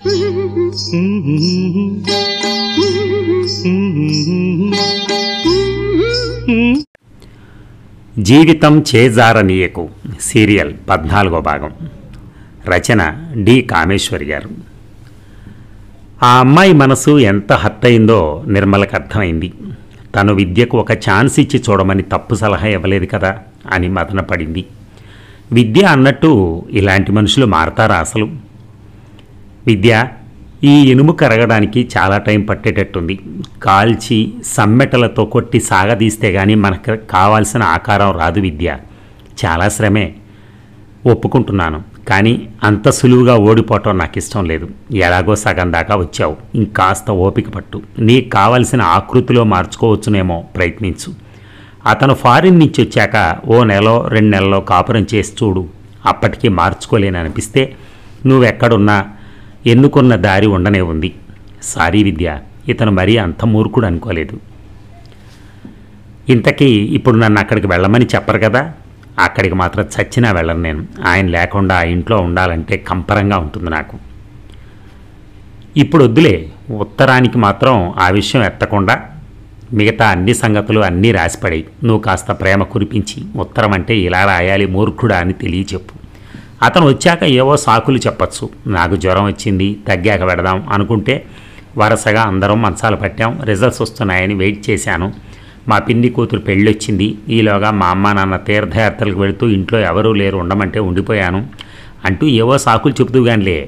జీవితం చేజారనీయకు సీరియల్ పద్నాలుగో భాగం రచన డి కామేశ్వరి గారు ఆ అమ్మాయి మనసు ఎంత హత్తయిందో నిర్మలకు అర్థమైంది తను విద్యకు ఒక ఛాన్స్ ఇచ్చి చూడమని తప్పు సలహా ఇవ్వలేదు కదా అని మదనపడింది విద్య అన్నట్టు ఇలాంటి మనుషులు మారతారా అసలు విద్య ఈ ఇనుము కరగడానికి చాలా టైం పట్టేటట్టుంది కాల్చి సమ్మెటలతో కొట్టి సాగదీస్తే గానీ మనకు కావాల్సిన ఆకారం రాదు విద్య చాలా శ్రమే ఒప్పుకుంటున్నాను కానీ అంత సులువుగా ఓడిపోవటం నాకు ఇష్టం లేదు ఎలాగో సగం దాకా వచ్చావు ఇంకాస్త ఓపిక పట్టు నీకు కావలసిన ఆకృతిలో మార్చుకోవచ్చునేమో ప్రయత్నించు అతను ఫారిన్ నుంచి వచ్చాక ఓ నెలలో రెండు నెలల్లో కాపురం చేసి చూడు అప్పటికి మార్చుకోలేని అనిపిస్తే నువ్వెక్కడున్నా ఎన్నుకున్న దారి ఉండనే ఉంది సారీ విద్య ఇతను మరీ అంత మూర్ఖుడు అనుకోలేదు ఇంతకీ ఇప్పుడు నన్ను అక్కడికి వెళ్ళమని చెప్పరు కదా అక్కడికి మాత్రం చచ్చినా వెళ్ళను నేను ఆయన లేకుండా ఆ ఇంట్లో ఉండాలంటే కంపరంగా ఉంటుంది నాకు ఇప్పుడు వద్దులే ఉత్తరానికి మాత్రం ఆ విషయం ఎత్తకుండా మిగతా అన్ని సంగతులు అన్నీ రాసిపడాయి నువ్వు కాస్త ప్రేమ కురిపించి ఉత్తరం అంటే ఇలా రాయాలి మూర్ఖుడా అని తెలియచెప్పు అతను వచ్చాక ఏవో సాకులు చెప్పచ్చు నాకు జ్వరం వచ్చింది తగ్గాక పెడదాం అనుకుంటే వరుసగా అందరం మంచాలు పట్టాం రిజల్ట్స్ వస్తున్నాయని వెయిట్ చేశాను మా పిన్ని కూతురు పెళ్ళొచ్చింది ఈలోగా మా అమ్మ నాన్న తీర్థయాత్రలకు వెళుతూ ఇంట్లో ఎవరూ లేరు ఉండమంటే ఉండిపోయాను అంటూ ఏవో సాకులు చెబుతూ గానిలే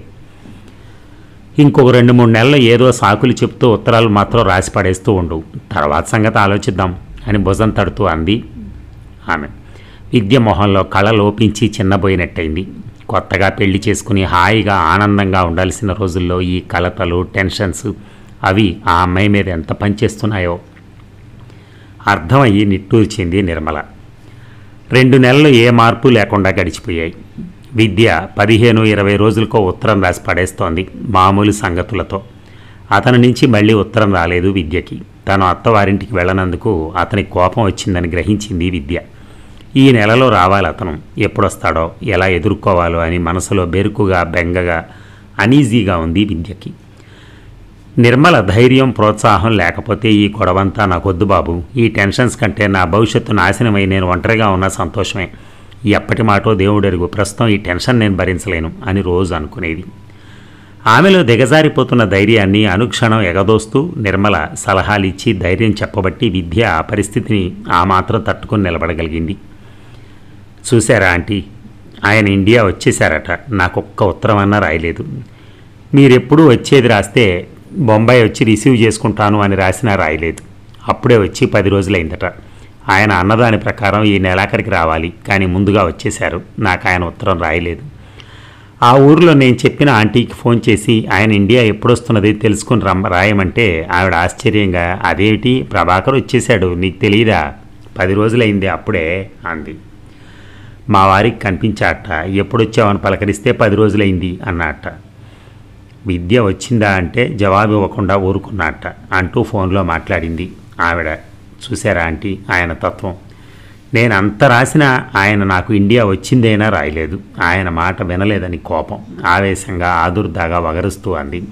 ఇంకొక రెండు మూడు నెలలు ఏదో సాకులు చెప్తూ ఉత్తరాలు మాత్రం రాసి పడేస్తూ ఉండు తర్వాత సంగతి ఆలోచిద్దాం అని భుజం తడుతూ అంది ఆమె విద్య మొహంలో కళ లోపించి చిన్నబోయినట్టయింది కొత్తగా పెళ్లి చేసుకుని హాయిగా ఆనందంగా ఉండాల్సిన రోజుల్లో ఈ కలతలు టెన్షన్స్ అవి ఆ అమ్మాయి మీద ఎంత పనిచేస్తున్నాయో అర్థమయ్యి నిట్టూర్చింది నిర్మల రెండు నెలలు ఏ మార్పు లేకుండా గడిచిపోయాయి విద్య పదిహేను ఇరవై రోజులకో ఉత్తరం రాసి పడేస్తోంది మామూలు సంగతులతో అతని నుంచి మళ్ళీ ఉత్తరం రాలేదు విద్యకి తను అత్తవారింటికి వెళ్ళనందుకు అతనికి కోపం వచ్చిందని గ్రహించింది విద్య ఈ నెలలో రావాలి అతను ఎప్పుడొస్తాడో ఎలా ఎదుర్కోవాలో అని మనసులో బెరుకుగా బెంగగా అనీజీగా ఉంది విద్యకి నిర్మల ధైర్యం ప్రోత్సాహం లేకపోతే ఈ గొడవంతా నాకొద్దు బాబు ఈ టెన్షన్స్ కంటే నా భవిష్యత్తు నాశనమై నేను ఒంటరిగా ఉన్న సంతోషమే ఎప్పటి మాటో దేవుడెరుగు ప్రస్తుతం ఈ టెన్షన్ నేను భరించలేను అని రోజు అనుకునేది ఆమెలో దిగజారిపోతున్న ధైర్యాన్ని అనుక్షణం ఎగదోస్తూ నిర్మల సలహాలు ఇచ్చి ధైర్యం చెప్పబట్టి విద్య ఆ పరిస్థితిని ఆ మాత్రం తట్టుకొని నిలబడగలిగింది చూశారా ఆంటీ ఆయన ఇండియా వచ్చేశారట నాకొక్క ఉత్తరం అన్నా రాయలేదు మీరెప్పుడు వచ్చేది రాస్తే బొంబాయి వచ్చి రిసీవ్ చేసుకుంటాను అని రాసినా రాయలేదు అప్పుడే వచ్చి పది రోజులైందట ఆయన అన్నదాని ప్రకారం ఈ నెలాఖరికి రావాలి కానీ ముందుగా వచ్చేశారు నాకు ఆయన ఉత్తరం రాయలేదు ఆ ఊరిలో నేను చెప్పిన ఆంటీకి ఫోన్ చేసి ఆయన ఇండియా ఎప్పుడొస్తున్నది తెలుసుకుని రమ్మ రాయమంటే ఆవిడ ఆశ్చర్యంగా అదేమిటి ప్రభాకర్ వచ్చేశాడు నీకు తెలియదా పది రోజులైంది అప్పుడే అంది మా వారికి కనిపించాట ఎప్పుడొచ్చావని పలకరిస్తే పది రోజులైంది అన్నట్ట విద్య వచ్చిందా అంటే జవాబు ఇవ్వకుండా ఊరుకున్నట్ట అంటూ ఫోన్లో మాట్లాడింది ఆవిడ చూశారా ఆంటీ ఆయన తత్వం నేను అంత రాసినా ఆయన నాకు ఇండియా వచ్చిందేనా రాయలేదు ఆయన మాట వినలేదని కోపం ఆవేశంగా ఆదుర్దాగా వగరుస్తూ అంది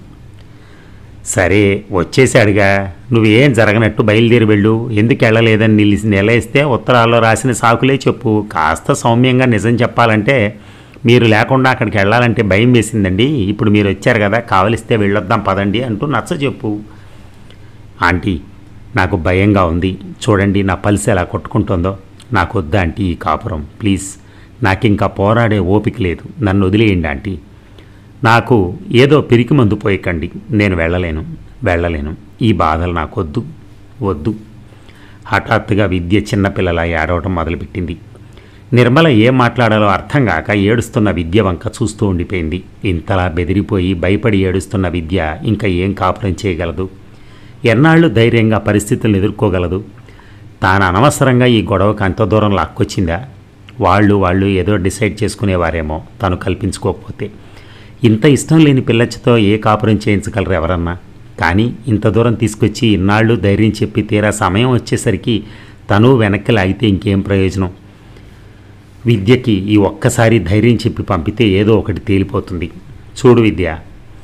సరే వచ్చేసాడుగా నువ్వేం జరగనట్టు బయలుదేరి వెళ్ళు ఎందుకు వెళ్ళలేదని నిలిచి నిలయిస్తే ఉత్తరాల్లో రాసిన సాకులే చెప్పు కాస్త సౌమ్యంగా నిజం చెప్పాలంటే మీరు లేకుండా అక్కడికి వెళ్ళాలంటే భయం వేసిందండి ఇప్పుడు మీరు వచ్చారు కదా కావలిస్తే వెళ్ళొద్దాం పదండి అంటూ నచ్చ చెప్పు ఆంటీ నాకు భయంగా ఉంది చూడండి నా పల్స్ ఎలా కొట్టుకుంటుందో నాకు వద్దా ఆంటీ ఈ కాపురం ప్లీజ్ నాకు ఇంకా పోరాడే ఓపిక లేదు నన్ను వదిలేయండి ఆంటీ నాకు ఏదో పిరికి మందు పోయకండి నేను వెళ్ళలేను వెళ్ళలేను ఈ బాధలు నాకు వద్దు వద్దు హఠాత్తుగా విద్య చిన్నపిల్లల ఏడవటం మొదలుపెట్టింది నిర్మల ఏం మాట్లాడాలో అర్థం కాక ఏడుస్తున్న విద్య వంక చూస్తూ ఉండిపోయింది ఇంతలా బెదిరిపోయి భయపడి ఏడుస్తున్న విద్య ఇంకా ఏం కాపురం చేయగలదు ఎన్నాళ్ళు ధైర్యంగా పరిస్థితులను ఎదుర్కోగలదు తాను అనవసరంగా ఈ గొడవకు అంత దూరం లాక్కొచ్చిందా వాళ్ళు వాళ్ళు ఏదో డిసైడ్ చేసుకునేవారేమో తను కల్పించుకోకపోతే ఇంత ఇష్టం లేని పిల్లచ్చితో ఏ కాపురం చేయించగలరు ఎవరన్నా కానీ ఇంత దూరం తీసుకొచ్చి ఇన్నాళ్ళు ధైర్యం చెప్పి తీరా సమయం వచ్చేసరికి తను వెనక్కి లాగితే ఇంకేం ప్రయోజనం విద్యకి ఈ ఒక్కసారి ధైర్యం చెప్పి పంపితే ఏదో ఒకటి తేలిపోతుంది చూడు విద్య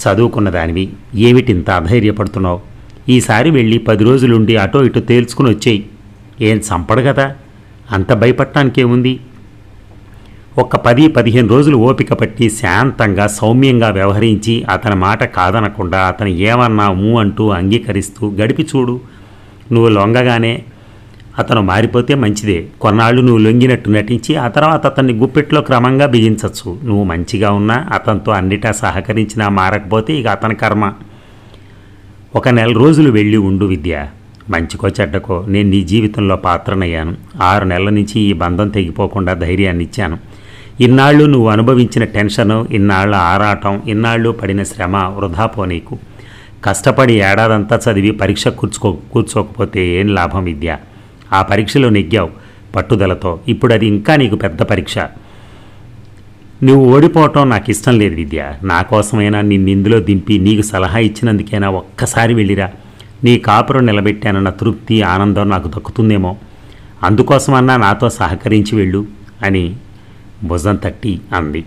చదువుకున్న దానివి ఏమిటింత అధైర్యపడుతున్నావు ఈసారి వెళ్ళి పది రోజులుండి అటో ఇటో తేల్చుకుని వచ్చేయి ఏం చంపడు కదా అంత భయపడటానికేముంది ఒక్క పది పదిహేను రోజులు ఓపిక పట్టి శాంతంగా సౌమ్యంగా వ్యవహరించి అతని మాట కాదనకుండా అతను ఏమన్నా ఊ అంటూ అంగీకరిస్తూ గడిపి చూడు నువ్వు లొంగగానే అతను మారిపోతే మంచిదే కొన్నాళ్ళు నువ్వు లొంగినట్టు నటించి ఆ తర్వాత అతన్ని గుప్పెట్లో క్రమంగా బిగించవచ్చు నువ్వు మంచిగా ఉన్నా అతనితో అన్నిటా సహకరించినా మారకపోతే ఇక అతని కర్మ ఒక నెల రోజులు వెళ్ళి ఉండు విద్య మంచికో చెడ్డకో నేను నీ జీవితంలో పాత్రనయ్యాను ఆరు నెలల నుంచి ఈ బంధం తెగిపోకుండా ధైర్యాన్ని ఇచ్చాను ఇన్నాళ్ళు నువ్వు అనుభవించిన టెన్షను ఇన్నాళ్ళ ఆరాటం ఇన్నాళ్ళు పడిన శ్రమ వృధా పోనీకు కష్టపడి ఏడాదంతా చదివి పరీక్ష కూర్చుకో కూర్చోకపోతే ఏం లాభం విద్య ఆ పరీక్షలో నెగ్గావు పట్టుదలతో ఇప్పుడు అది ఇంకా నీకు పెద్ద పరీక్ష నువ్వు ఓడిపోవటం నాకు ఇష్టం లేదు విద్య నా కోసమైనా నిన్ను ఇందులో దింపి నీకు సలహా ఇచ్చినందుకైనా ఒక్కసారి వెళ్ళిరా నీ కాపురం నిలబెట్టానన్న తృప్తి ఆనందం నాకు దక్కుతుందేమో అందుకోసమన్నా నాతో సహకరించి వెళ్ళు అని భుజం తట్టి అంది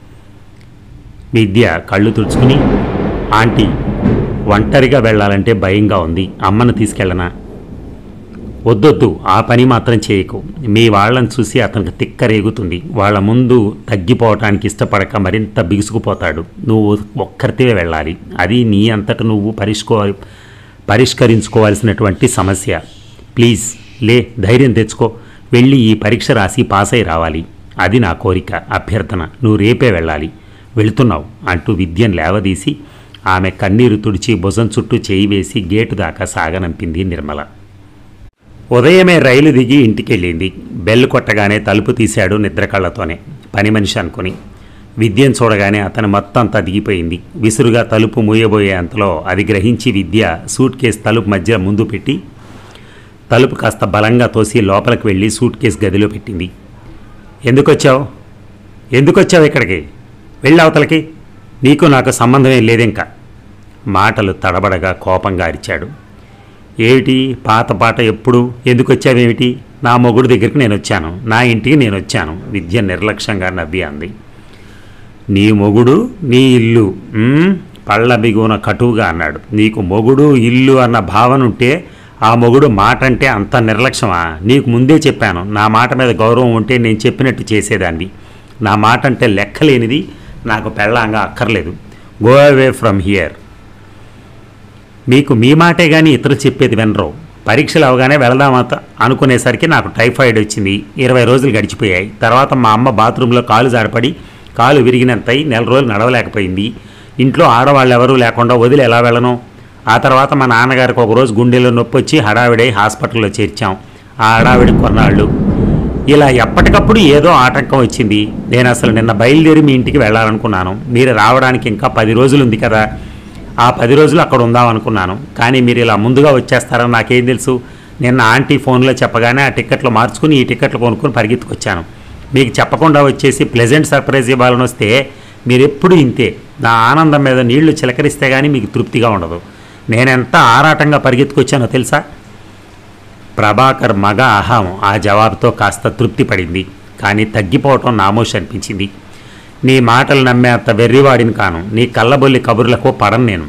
విద్య కళ్ళు తుడుచుకుని ఆంటీ ఒంటరిగా వెళ్ళాలంటే భయంగా ఉంది అమ్మను తీసుకెళ్ళనా వద్దొద్దు ఆ పని మాత్రం చేయకు మీ వాళ్ళని చూసి అతనికి తిక్క రేగుతుంది వాళ్ళ ముందు తగ్గిపోవటానికి ఇష్టపడక మరింత బిగుసుకుపోతాడు నువ్వు ఒక్కరితే వెళ్ళాలి అది నీ అంతట నువ్వు పరిష్కో పరిష్కరించుకోవాల్సినటువంటి సమస్య ప్లీజ్ లే ధైర్యం తెచ్చుకో వెళ్ళి ఈ పరీక్ష రాసి పాస్ అయి రావాలి అది నా కోరిక అభ్యర్థన నువ్వు రేపే వెళ్ళాలి వెళుతున్నావు అంటూ విద్యను లేవదీసి ఆమె కన్నీరు తుడిచి భుజం చుట్టూ చేయి వేసి గేటు దాకా సాగనంపింది నిర్మల ఉదయమే రైలు దిగి ఇంటికెళ్ళింది బెల్ కొట్టగానే తలుపు తీశాడు నిద్ర కళ్ళతోనే పని మనిషి అనుకుని విద్యను చూడగానే అతని మొత్తం అంతా దిగిపోయింది విసురుగా తలుపు మూయబోయే అంతలో అది గ్రహించి విద్య సూట్ కేసు తలుపు మధ్య ముందు పెట్టి తలుపు కాస్త బలంగా తోసి లోపలికి వెళ్ళి సూట్ కేసు గదిలో పెట్టింది ఎందుకొచ్చావు ఎందుకొచ్చావు ఇక్కడికి వెళ్ళి అవతలకి నీకు నాకు సంబంధమేం లేదింకా మాటలు తడబడగా కోపంగా అరిచాడు ఏమిటి పాత పాట ఎప్పుడు ఎందుకు వచ్చావేమిటి నా మొగుడు దగ్గరికి నేను వచ్చాను నా ఇంటికి నేను వచ్చాను విద్య నిర్లక్ష్యంగా నవ్వి అంది నీ మొగుడు నీ ఇల్లు ఉమ్, పళ్ళ బిగున కటువుగా అన్నాడు నీకు మొగుడు ఇల్లు అన్న భావన ఉంటే ఆ మొగుడు మాట అంటే అంత నిర్లక్ష్యమా నీకు ముందే చెప్పాను నా మాట మీద గౌరవం ఉంటే నేను చెప్పినట్టు చేసేదాన్ని నా మాట అంటే లెక్కలేనిది నాకు పెళ్ళంగా అక్కర్లేదు గో అవే ఫ్రమ్ హియర్ మీకు మీ మాటే కానీ ఇతరులు చెప్పేది వినరు పరీక్షలు అవగానే వెళదామత అనుకునేసరికి నాకు టైఫాయిడ్ వచ్చింది ఇరవై రోజులు గడిచిపోయాయి తర్వాత మా అమ్మ బాత్రూంలో కాలు జాడపడి కాలు విరిగినంతై నెల రోజులు నడవలేకపోయింది ఇంట్లో ఆడవాళ్ళు ఎవరూ లేకుండా వదిలి ఎలా వెళ్ళను ఆ తర్వాత మా నాన్నగారికి ఒకరోజు గుండెలో నొప్పి వచ్చి హడావిడై హాస్పిటల్లో చేర్చాం ఆ హడావిడి కొన్నాళ్ళు ఇలా ఎప్పటికప్పుడు ఏదో ఆటంకం వచ్చింది నేను అసలు నిన్న బయలుదేరి మీ ఇంటికి వెళ్ళాలనుకున్నాను మీరు రావడానికి ఇంకా పది రోజులు ఉంది కదా ఆ పది రోజులు అక్కడ ఉందాం అనుకున్నాను కానీ మీరు ఇలా ముందుగా వచ్చేస్తారని నాకేం తెలుసు నిన్న ఆంటీ ఫోన్లో చెప్పగానే ఆ టికెట్లు మార్చుకుని ఈ టికెట్లు కొనుక్కొని పరిగెత్తుకొచ్చాను మీకు చెప్పకుండా వచ్చేసి ప్లెజెంట్ సర్ప్రైజ్ ఇవ్వాలని వస్తే మీరు ఎప్పుడు ఇంతే నా ఆనందం మీద నీళ్లు చిలకరిస్తే కానీ మీకు తృప్తిగా ఉండదు నేనెంత ఆరాటంగా పరిగెత్తుకొచ్చానో తెలుసా ప్రభాకర్ మగ అహం ఆ జవాబుతో కాస్త తృప్తి పడింది కానీ తగ్గిపోవటం నామోషి అనిపించింది నీ మాటలు నమ్మే అంత వెర్రివాడిని కాను నీ కళ్ళబొల్లి కబుర్లకు పడను నేను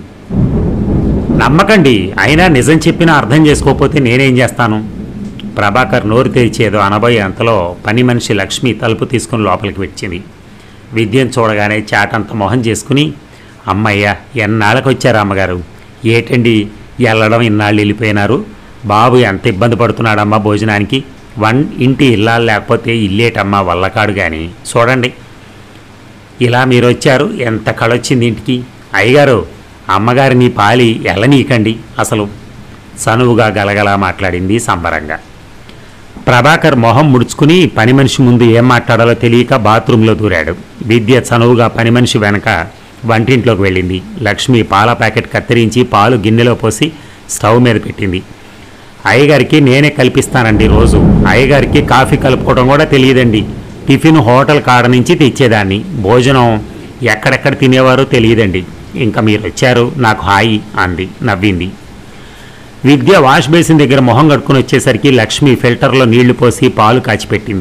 నమ్మకండి అయినా నిజం చెప్పినా అర్థం చేసుకోకపోతే నేనేం చేస్తాను ప్రభాకర్ నోరు తెరిచేదో అనబోయే అంతలో పని మనిషి లక్ష్మి తలుపు తీసుకుని లోపలికి వచ్చింది విద్యను చూడగానే చాటంత మొహం చేసుకుని అమ్మయ్య ఎన్నాళ్ళకి వచ్చారు అమ్మగారు ఏటండి వెళ్ళడం ఇన్నాళ్ళు వెళ్ళిపోయినారు బాబు ఎంత ఇబ్బంది పడుతున్నాడమ్మా భోజనానికి వన్ ఇంటి ఇల్లాలు లేకపోతే ఇల్లేటమ్మా వల్లకాడు కానీ చూడండి ఇలా మీరు వచ్చారు ఎంత కళొచ్చింది ఇంటికి అయ్యగారు అమ్మగారిని పాలి ఎల్లనీకండి అసలు సనువుగా గలగలా మాట్లాడింది సంబరంగా ప్రభాకర్ మొహం ముడుచుకుని పని మనిషి ముందు ఏం మాట్లాడాలో తెలియక బాత్రూంలో దూరాడు విద్య చనువుగా పని మనిషి వెనక వంటింట్లోకి వెళ్ళింది లక్ష్మి పాల ప్యాకెట్ కత్తిరించి పాలు గిన్నెలో పోసి స్టవ్ మీద పెట్టింది అయ్యగారికి నేనే కల్పిస్తానండి రోజు అయ్యగారికి కాఫీ కలుపుకోవడం కూడా తెలియదండి టిఫిన్ హోటల్ కాడ నుంచి తెచ్చేదాన్ని భోజనం ఎక్కడెక్కడ తినేవారో తెలియదండి ఇంకా మీరు వచ్చారు నాకు హాయి అంది నవ్వింది విద్య వాష్ బేసిన్ దగ్గర మొహం కట్టుకుని వచ్చేసరికి లక్ష్మి ఫిల్టర్లో నీళ్లు పోసి పాలు కాచిపెట్టింది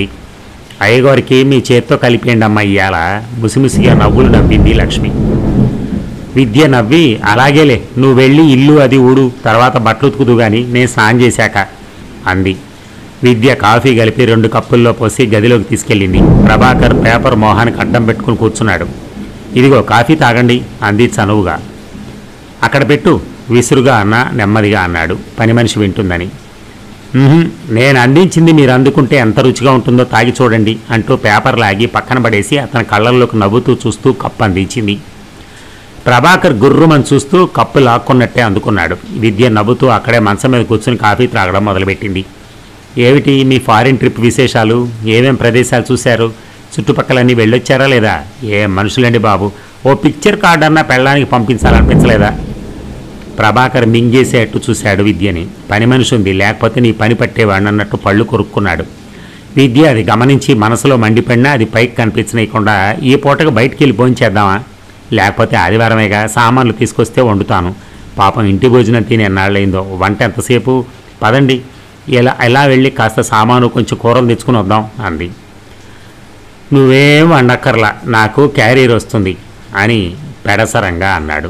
అయ్యగారికి మీ చేత్తో కలిపేయండి అమ్మ ఇయ్యాల ముసిముసిగా నవ్వులు నవ్వింది లక్ష్మి విద్య నవ్వి అలాగేలే నువ్వు వెళ్ళి ఇల్లు అది ఊడు తర్వాత బట్టలు ఉతుకుదు గాని నేను స్నానం చేశాక అంది విద్య కాఫీ కలిపి రెండు కప్పుల్లో పోసి గదిలోకి తీసుకెళ్ళింది ప్రభాకర్ పేపర్ మోహానికి అడ్డం పెట్టుకుని కూర్చున్నాడు ఇదిగో కాఫీ తాగండి అంది చనువుగా అక్కడ పెట్టు విసురుగా అన్న నెమ్మదిగా అన్నాడు పని మనిషి వింటుందని "ఉహుం, నేను అందించింది మీరు అందుకుంటే ఎంత రుచిగా ఉంటుందో తాగి చూడండి అంటూ పేపర్ లాగి పక్కన పడేసి అతని కళ్ళల్లోకి నవ్వుతూ చూస్తూ కప్పు అందించింది ప్రభాకర్ గుర్రుమని చూస్తూ కప్పు లాక్కున్నట్టే అందుకున్నాడు విద్య నవ్వుతూ అక్కడే మంచం మీద కూర్చుని కాఫీ త్రాగడం మొదలుపెట్టింది ఏమిటి మీ ఫారిన్ ట్రిప్ విశేషాలు ఏమేం ప్రదేశాలు చూశారు చుట్టుపక్కలన్నీ వెళ్ళొచ్చారా లేదా ఏ మనుషులండి బాబు ఓ పిక్చర్ కార్డ్ అన్నా పెళ్ళడానికి పంపించాలనిపించలేదా ప్రభాకర్ మింగేసేట్టు చూశాడు విద్యని పని మనిషి ఉంది లేకపోతే నీ పని పట్టేవాడిని అన్నట్టు పళ్ళు కొరుక్కున్నాడు విద్య అది గమనించి మనసులో మండిపడినా అది పైకి కనిపించనీయకుండా ఈ పూటకు బయటికి వెళ్ళి భోంచేద్దామా లేకపోతే ఆదివారమేగా సామాన్లు తీసుకొస్తే వండుతాను పాపం ఇంటి భోజనం తిని ఎన్నాళ్ళైందో వంట ఎంతసేపు పదండి ఇలా ఎలా వెళ్ళి కాస్త సామాను కొంచెం కూరలు తెచ్చుకుని వద్దాం అంది నువ్వేం వండక్కర్లా నాకు క్యారియర్ వస్తుంది అని పెడసరంగా అన్నాడు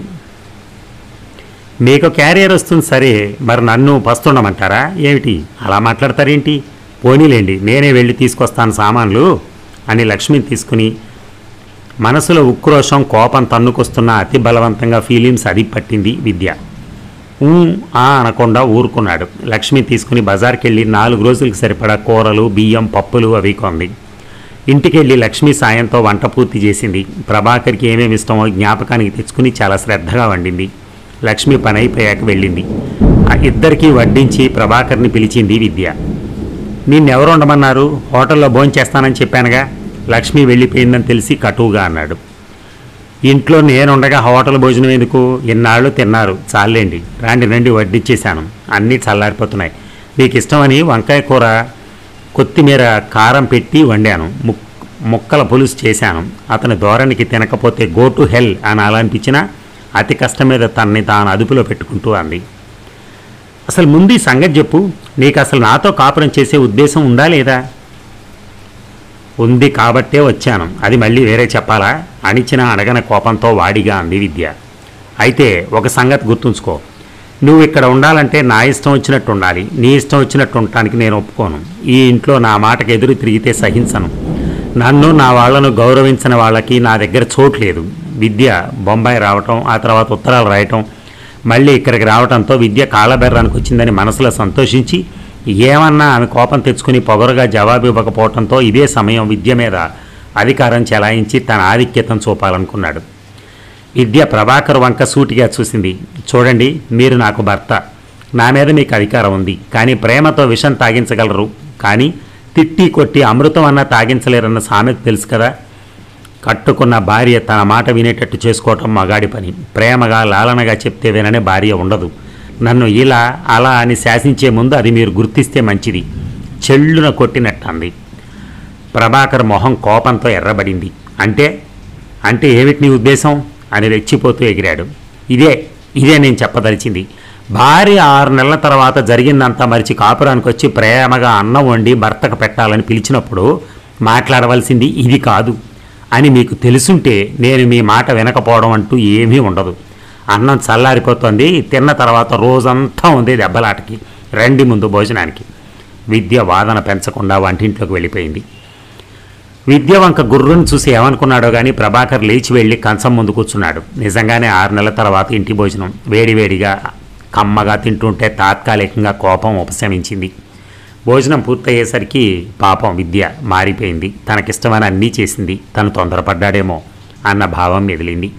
మీకు క్యారియర్ వస్తుంది సరే మరి నన్ను పస్తుండమంటారా ఏమిటి అలా మాట్లాడతారేంటి పోనీలేండి నేనే వెళ్ళి తీసుకొస్తాను సామాన్లు అని లక్ష్మిని తీసుకుని మనసులో ఉక్రోషం కోపం తన్నుకొస్తున్న అతి బలవంతంగా ఫీలింగ్స్ అది పట్టింది విద్య ఊ ఆ అనకుండా ఊరుకున్నాడు లక్ష్మి తీసుకుని బజార్కి వెళ్ళి నాలుగు రోజులకు సరిపడా కూరలు బియ్యం పప్పులు అవి కొంది ఇంటికెళ్ళి లక్ష్మి సాయంతో వంట పూర్తి చేసింది ప్రభాకర్కి ఏమేమి ఇష్టమో జ్ఞాపకానికి తెచ్చుకుని చాలా శ్రద్ధగా వండింది లక్ష్మి పని అయిపోయాక వెళ్ళింది ఆ ఇద్దరికీ వడ్డించి ప్రభాకర్ని పిలిచింది విద్య నిన్నెవరు ఉండమన్నారు హోటల్లో భోంచేస్తానని చెప్పానుగా లక్ష్మి వెళ్ళిపోయిందని తెలిసి కటువుగా అన్నాడు ఇంట్లో నేనుండగా హోటల్ భోజనం ఎందుకు ఇన్నాళ్ళు తిన్నారు చాలండి రాండి రండి వడ్డిచ్చేశాను అన్నీ చల్లారిపోతున్నాయి మీకు ఇష్టమని వంకాయ కూర కొత్తిమీర కారం పెట్టి వండాను ముక్ ముక్కల పులుసు చేశాను అతని ధోరణికి తినకపోతే గో టు హెల్ అని అలా అనిపించినా అతి కష్టం మీద తనని తాను అదుపులో పెట్టుకుంటూ అంది అసలు ముందు ఈ సంగతి చెప్పు నీకు అసలు నాతో కాపురం చేసే ఉద్దేశం ఉందా లేదా ఉంది కాబట్టే వచ్చాను అది మళ్ళీ వేరే చెప్పాలా అణిచిన అడగన కోపంతో వాడిగా అంది విద్య అయితే ఒక సంగతి గుర్తుంచుకో నువ్వు ఇక్కడ ఉండాలంటే నా ఇష్టం వచ్చినట్టు ఉండాలి నీ ఇష్టం వచ్చినట్టు ఉండటానికి నేను ఒప్పుకోను ఈ ఇంట్లో నా మాటకు ఎదురు తిరిగితే సహించను నన్ను నా వాళ్ళను గౌరవించిన వాళ్ళకి నా దగ్గర చోటు లేదు విద్య బొంబాయి రావటం ఆ తర్వాత ఉత్తరాలు రాయటం మళ్ళీ ఇక్కడికి రావటంతో విద్య కాళ్ళబెర్రానికి వచ్చిందని మనసులో సంతోషించి ఏమన్నా ఆమె కోపం తెచ్చుకుని పొగరుగా జవాబు ఇవ్వకపోవడంతో ఇదే సమయం విద్య మీద అధికారం చెలాయించి తన ఆధిక్యతను చూపాలనుకున్నాడు విద్య ప్రభాకర్ వంక సూటిగా చూసింది చూడండి మీరు నాకు భర్త నా మీద మీకు అధికారం ఉంది కానీ ప్రేమతో విషం తాగించగలరు కానీ తిట్టి కొట్టి అమృతం అన్నా తాగించలేరన్న సామెత తెలుసు కదా కట్టుకున్న భార్య తన మాట వినేటట్టు చేసుకోవటం మగాడి పని ప్రేమగా లాలనగా చెప్తే విననే భార్య ఉండదు నన్ను ఇలా అలా అని శాసించే ముందు అది మీరు గుర్తిస్తే మంచిది చెల్లున కొట్టినట్టు అంది ప్రభాకర్ మొహం కోపంతో ఎర్రబడింది అంటే అంటే ఏమిటి నీ ఉద్దేశం అని రెచ్చిపోతూ ఎగిరాడు ఇదే ఇదే నేను చెప్పదలిచింది భార్య ఆరు నెలల తర్వాత జరిగిందంతా మరిచి కాపురానికి వచ్చి ప్రేమగా అన్నం వండి భర్తకు పెట్టాలని పిలిచినప్పుడు మాట్లాడవలసింది ఇది కాదు అని మీకు తెలుసుంటే నేను మీ మాట వినకపోవడం అంటూ ఏమీ ఉండదు అన్నం చల్లారిపోతుంది తిన్న తర్వాత రోజంతా ఉంది దెబ్బలాటకి రండి ముందు భోజనానికి విద్య వాదన పెంచకుండా వంటింట్లోకి వెళ్ళిపోయింది విద్య వంక గుర్రుని చూసి ఏమనుకున్నాడో కానీ ప్రభాకర్ లేచి వెళ్ళి కంచం ముందు కూర్చున్నాడు నిజంగానే ఆరు నెలల తర్వాత ఇంటి భోజనం వేడివేడిగా కమ్మగా తింటుంటే తాత్కాలికంగా కోపం ఉపశమించింది భోజనం పూర్తయ్యేసరికి పాపం విద్య మారిపోయింది తనకిష్టమైన అన్నీ చేసింది తను తొందరపడ్డాడేమో అన్న భావం మెదిలింది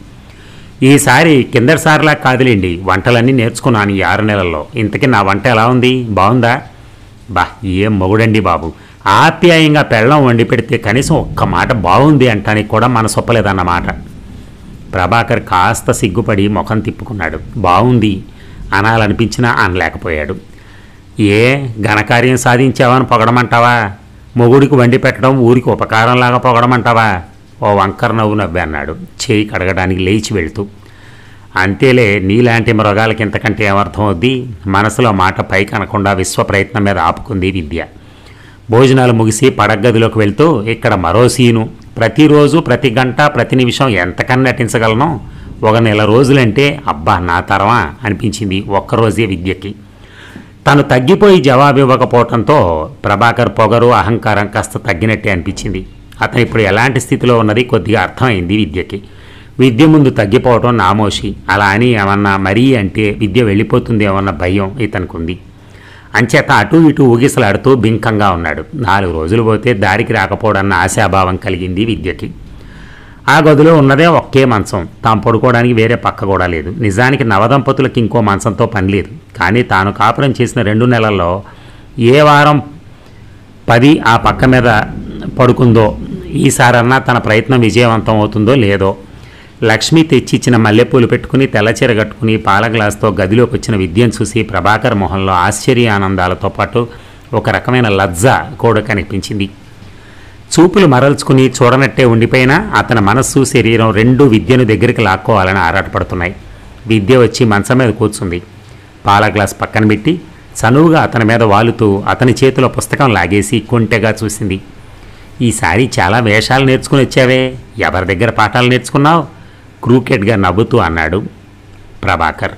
ఈసారి కిందటిసారిలా కాదులేండి వంటలన్నీ నేర్చుకున్నాను ఈ ఆరు నెలల్లో ఇంతకీ నా వంట ఎలా ఉంది బాగుందా బా ఏం మొగుడండి బాబు ఆప్యాయంగా పెళ్ళం వండి పెడితే కనీసం ఒక్క మాట బాగుంది అంటానికి కూడా మనసొప్పలేదన్నమాట ప్రభాకర్ కాస్త సిగ్గుపడి ముఖం తిప్పుకున్నాడు బాగుంది అనాలనిపించినా అనలేకపోయాడు ఏ ఘనకార్యం సాధించావని పొగడమంటావా మొగుడికి వండి పెట్టడం ఊరికి ఉపకారంలాగా పొగడమంటావా ఓ వంకర నవ్వు నవ్వి అన్నాడు చేయి కడగడానికి లేచి వెళ్తూ అంతేలే నీలాంటి మృగాలకి ఇంతకంటే ఏమర్థం అవుద్ది మనసులో మాట పైకి అనకుండా విశ్వ ప్రయత్నం మీద ఆపుకుంది విద్య భోజనాలు ముగిసి పడగదిలోకి వెళ్తూ ఇక్కడ మరో సీను ప్రతిరోజు ప్రతి గంట ప్రతి నిమిషం ఎంతకన్నా నటించగలను ఒక నెల రోజులంటే అబ్బా నా తరమా అనిపించింది ఒక్కరోజే విద్యకి తను తగ్గిపోయి జవాబు ఇవ్వకపోవడంతో ప్రభాకర్ పొగరు అహంకారం కాస్త తగ్గినట్టే అనిపించింది అతను ఇప్పుడు ఎలాంటి స్థితిలో ఉన్నది కొద్దిగా అర్థమైంది విద్యకి విద్య ముందు తగ్గిపోవటం నామోషి అలా అని ఏమన్నా మరీ అంటే విద్య వెళ్ళిపోతుందేమన్న భయం ఇతనికి ఉంది అంచేత అటు ఇటు ఊగిసలాడుతూ బింకంగా ఉన్నాడు నాలుగు రోజులు పోతే దారికి రాకపోవడన్న ఆశాభావం కలిగింది విద్యకి ఆ గదిలో ఉన్నదే ఒకే మంచం తాము పడుకోవడానికి వేరే పక్క కూడా లేదు నిజానికి నవదంపతులకు ఇంకో మంచంతో పని లేదు కానీ తాను కాపురం చేసిన రెండు నెలల్లో ఏ వారం పది ఆ పక్క మీద పడుకుందో ఈసారన్నా తన ప్రయత్నం విజయవంతం అవుతుందో లేదో లక్ష్మి తెచ్చిచ్చిన మల్లెపూలు పెట్టుకుని తెల్లచీర కట్టుకుని పాల గ్లాస్తో గదిలోకి వచ్చిన విద్యను చూసి ప్రభాకర్ మొహంలో ఆశ్చర్య ఆనందాలతో పాటు ఒక రకమైన లజ్జ కూడా కనిపించింది చూపులు మరల్చుకుని చూడనట్టే ఉండిపోయినా అతని మనస్సు శరీరం రెండు విద్యను దగ్గరికి లాక్కోవాలని ఆరాటపడుతున్నాయి విద్య వచ్చి మంచం మీద కూర్చుంది పాల గ్లాస్ పక్కన పెట్టి చనువుగా అతని మీద వాలుతూ అతని చేతిలో పుస్తకం లాగేసి కొంటెగా చూసింది ఈసారి చాలా వేషాలు నేర్చుకుని వచ్చావే ఎవరి దగ్గర పాఠాలు నేర్చుకున్నావు క్రూకెట్గా నవ్వుతూ అన్నాడు ప్రభాకర్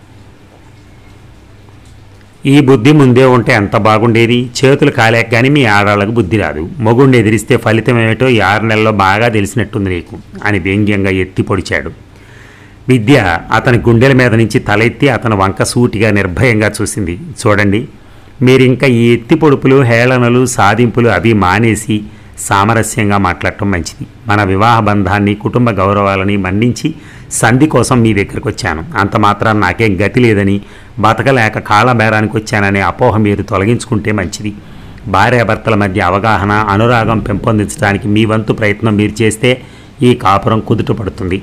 ఈ బుద్ధి ముందే ఉంటే ఎంత బాగుండేది చేతులు కాలేక కానీ మీ ఆడాళ్ళకు బుద్ధి రాదు మొగుండి ఎదిరిస్తే ఫలితం ఏమిటో ఈ ఆరు నెలల్లో బాగా తెలిసినట్టుంది నీకు అని వ్యంగ్యంగా ఎత్తి పొడిచాడు విద్య అతని గుండెల మీద నుంచి తలెత్తి అతని వంక సూటిగా నిర్భయంగా చూసింది చూడండి మీరింకా ఈ ఎత్తి పొడుపులు హేళనలు సాధింపులు అవి మానేసి సామరస్యంగా మాట్లాడటం మంచిది మన వివాహ బంధాన్ని కుటుంబ గౌరవాలని మన్నించి సంధి కోసం మీ దగ్గరకు వచ్చాను అంత మాత్రం నాకేం గతి లేదని బతకలేక కాళ్ళ బేరానికి వచ్చాననే అపోహ మీరు తొలగించుకుంటే మంచిది భార్యాభర్తల మధ్య అవగాహన అనురాగం పెంపొందించడానికి మీ వంతు ప్రయత్నం మీరు చేస్తే ఈ కాపురం కుదుట పడుతుంది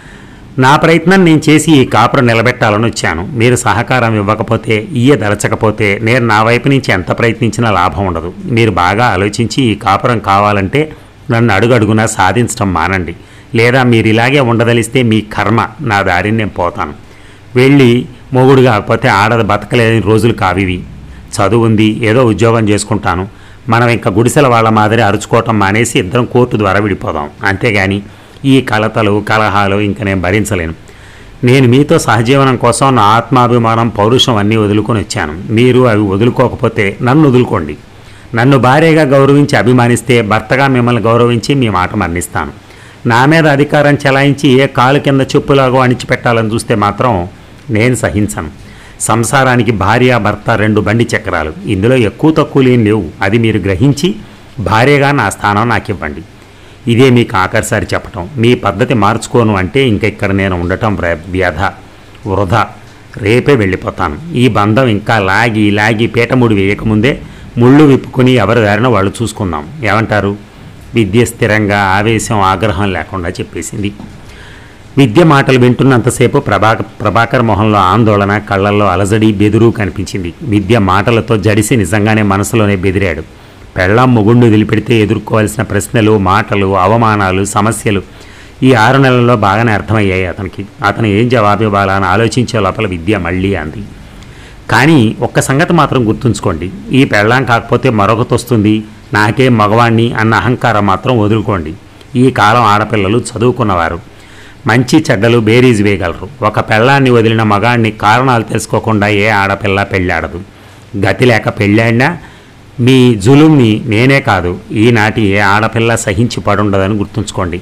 నా ప్రయత్నం నేను చేసి ఈ కాపురం నిలబెట్టాలని వచ్చాను మీరు సహకారం ఇవ్వకపోతే ఇయ్యదలచకపోతే నేను నా వైపు నుంచి ఎంత ప్రయత్నించినా లాభం ఉండదు మీరు బాగా ఆలోచించి ఈ కాపురం కావాలంటే నన్ను అడుగడుగునా సాధించడం మానండి లేదా మీరు ఇలాగే ఉండదలిస్తే మీ కర్మ నా దారిని నేను పోతాను వెళ్ళి మొగుడు కాకపోతే ఆడది బతకలేని రోజులు కావివి చదువు ఉంది ఏదో ఉద్యోగం చేసుకుంటాను మనం ఇంకా గుడిసెల వాళ్ళ మాదిరి అరుచుకోవటం మానేసి ఇద్దరం కోర్టు ద్వారా విడిపోదాం అంతేగాని ఈ కలతలు కలహాలు ఇంక నేను భరించలేను నేను మీతో సహజీవనం కోసం నా ఆత్మాభిమానం పౌరుషం అన్నీ వదులుకొని వచ్చాను మీరు అవి వదులుకోకపోతే నన్ను వదులుకోండి నన్ను భార్యగా గౌరవించి అభిమానిస్తే భర్తగా మిమ్మల్ని గౌరవించి మీ మాట మరణిస్తాను నా మీద అధికారం చెలాయించి ఏ కాలు కింద చెప్పులాగో అణిచిపెట్టాలని చూస్తే మాత్రం నేను సహించను సంసారానికి భార్య భర్త రెండు బండి చక్రాలు ఇందులో ఎక్కువ తక్కువలు ఏం లేవు అది మీరు గ్రహించి భార్యగా నా స్థానం నాకు ఇవ్వండి ఇదే మీకు ఆఖరిసారి చెప్పటం మీ పద్ధతి మార్చుకోను అంటే ఇంక ఇక్కడ నేను ఉండటం వ్ర- వ్యధ వృధా రేపే వెళ్ళిపోతాను ఈ బంధం ఇంకా లాగి లాగి పీటముడి వేయకముందే ముళ్ళు విప్పుకొని ఎవరి దారిన వాళ్ళు చూసుకుందాం ఏమంటారు విద్య స్థిరంగా ఆవేశం ఆగ్రహం లేకుండా చెప్పేసింది విద్య మాటలు వింటున్నంతసేపు ప్రభాక ప్రభాకర్ మొహంలో ఆందోళన కళ్ళల్లో అలజడి బెదురు కనిపించింది విద్య మాటలతో జడిసి నిజంగానే మనసులోనే బెదిరాడు పెళ్ళాం మొగుండు వదిలిపెడితే ఎదుర్కోవాల్సిన ప్రశ్నలు మాటలు అవమానాలు సమస్యలు ఈ ఆరు నెలల్లో బాగానే అర్థమయ్యాయి అతనికి అతను ఏం జవాబు ఇవ్వాలని ఆలోచించే లోపల విద్య మళ్ళీ అంది కానీ ఒక్క సంగతి మాత్రం గుర్తుంచుకోండి ఈ పెళ్ళాం కాకపోతే మరొకటి వస్తుంది నాకే మగవాణ్ణి అన్న అహంకారం మాత్రం వదులుకోండి ఈ కాలం ఆడపిల్లలు చదువుకున్నవారు మంచి చెడ్డలు బేరీజ్ వేయగలరు ఒక పెళ్ళాన్ని వదిలిన మగాడిని కారణాలు తెలుసుకోకుండా ఏ ఆడపిల్ల పెళ్ళాడదు గతి లేక పెళ్ళాడినా మీ జులుంని నేనే కాదు ఈనాటి ఏ ఆడపిల్ల సహించి పడుండదని గుర్తుంచుకోండి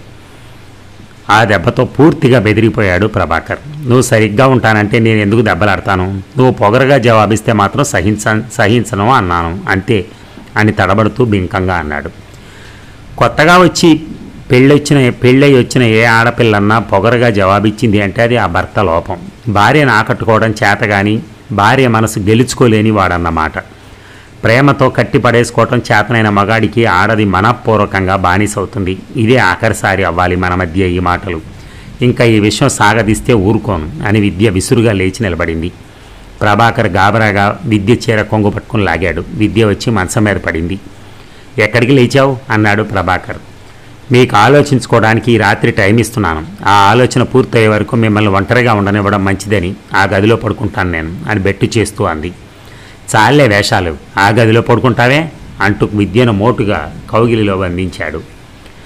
ఆ దెబ్బతో పూర్తిగా బెదిరిపోయాడు ప్రభాకర్ నువ్వు సరిగ్గా ఉంటానంటే నేను ఎందుకు దెబ్బలాడతాను నువ్వు పొగరగా జవాబిస్తే మాత్రం సహించ సహించను అన్నాను అంతే అని తడబడుతూ బింకంగా అన్నాడు కొత్తగా వచ్చి పెళ్ళొచ్చిన పెళ్ళై వచ్చిన ఏ ఆడపిల్లన్నా పొగరగా జవాబిచ్చింది అంటే అది ఆ భర్త లోపం భార్యను ఆకట్టుకోవడం చేత కానీ భార్య మనసు గెలుచుకోలేని వాడన్నమాట ప్రేమతో కట్టి పడేసుకోవటం చేతనైన మగాడికి ఆడది మనఃపూర్వకంగా బానిసవుతుంది ఇదే ఆఖరిసారి అవ్వాలి మన మధ్య ఈ మాటలు ఇంకా ఈ విషయం సాగదీస్తే ఊరుకోను అని విద్య విసురుగా లేచి నిలబడింది ప్రభాకర్ గాబరాగా విద్య చీర కొంగు పట్టుకుని లాగాడు విద్య వచ్చి మంచం మీద పడింది ఎక్కడికి లేచావు అన్నాడు ప్రభాకర్ మీకు ఆలోచించుకోవడానికి ఈ రాత్రి టైం ఇస్తున్నాను ఆ ఆలోచన పూర్తయ్యే వరకు మిమ్మల్ని ఒంటరిగా ఉండనివ్వడం మంచిదని ఆ గదిలో పడుకుంటాను నేను అని బెట్టు చేస్తూ అంది చాలే వేషాలు ఆ గదిలో పడుకుంటావే అంటూ విద్యను మోటుగా కౌగిలిలో బంధించాడు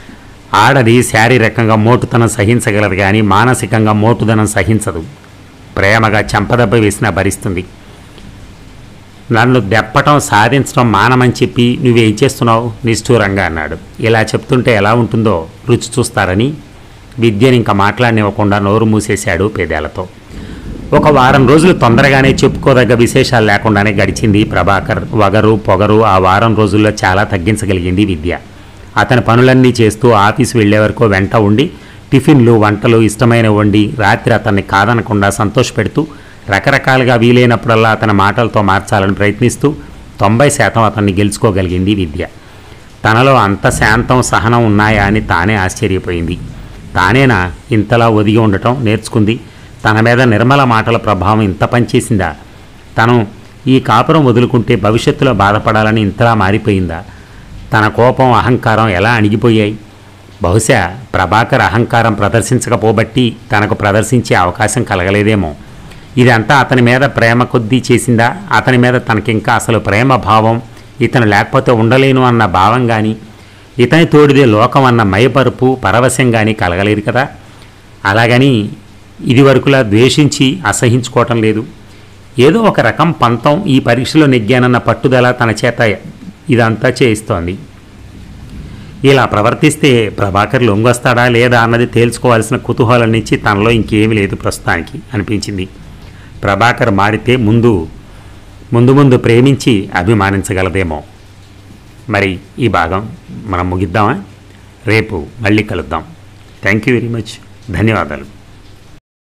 ఆడది శారీరకంగా మోటుతనం సహించగలదు కానీ మానసికంగా మోటుదనం సహించదు ప్రేమగా చెంపదెబ్బ వేసినా భరిస్తుంది నన్ను దెప్పటం సాధించడం మానమని చెప్పి నువ్వేం చేస్తున్నావు నిష్ఠూరంగా అన్నాడు ఇలా చెప్తుంటే ఎలా ఉంటుందో రుచి చూస్తారని విద్యని ఇంకా మాట్లాడనివ్వకుండా నోరు మూసేశాడు పేదేలతో ఒక వారం రోజులు తొందరగానే చెప్పుకోదగ్గ విశేషాలు లేకుండానే గడిచింది ప్రభాకర్ వగరు పొగరు ఆ వారం రోజుల్లో చాలా తగ్గించగలిగింది విద్య అతని పనులన్నీ చేస్తూ ఆఫీసు వెళ్లే వరకు వెంట ఉండి టిఫిన్లు వంటలు ఇష్టమైన వండి రాత్రి అతన్ని కాదనకుండా సంతోషపెడుతూ రకరకాలుగా వీలైనప్పుడల్లా అతని మాటలతో మార్చాలని ప్రయత్నిస్తూ తొంభై శాతం అతన్ని గెలుచుకోగలిగింది విద్య తనలో అంత శాంతం సహనం ఉన్నాయా అని తానే ఆశ్చర్యపోయింది తానేనా ఇంతలా ఒదిగి ఉండటం నేర్చుకుంది తన మీద నిర్మల మాటల ప్రభావం ఇంత పనిచేసిందా తను ఈ కాపురం వదులుకుంటే భవిష్యత్తులో బాధపడాలని ఇంతలా మారిపోయిందా తన కోపం అహంకారం ఎలా అణిగిపోయాయి బహుశా ప్రభాకర్ అహంకారం ప్రదర్శించకపోబట్టి తనకు ప్రదర్శించే అవకాశం కలగలేదేమో ఇదంతా అతని మీద ప్రేమ కొద్దీ చేసిందా అతని మీద తనకింకా అసలు ప్రేమ భావం ఇతను లేకపోతే ఉండలేను అన్న భావం కానీ ఇతని తోడిదే లోకం అన్న మయపరుపు పరవశం కానీ కలగలేదు కదా అలాగని ఇది వరకులా ద్వేషించి అసహించుకోవటం లేదు ఏదో ఒక రకం పంతం ఈ పరీక్షలో నెగ్గానన్న పట్టుదల తన చేత ఇదంతా చేయిస్తోంది ఇలా ప్రవర్తిస్తే ప్రభాకర్ లొంగొస్తాడా లేదా అన్నది తేల్చుకోవాల్సిన కుతూహలం నుంచి తనలో ఇంకేమీ లేదు ప్రస్తుతానికి అనిపించింది ప్రభాకర్ మారితే ముందు ముందు ముందు ప్రేమించి అభిమానించగలదేమో మరి ఈ భాగం మనం ముగిద్దామా రేపు మళ్ళీ కలుద్దాం థ్యాంక్ యూ వెరీ మచ్ ధన్యవాదాలు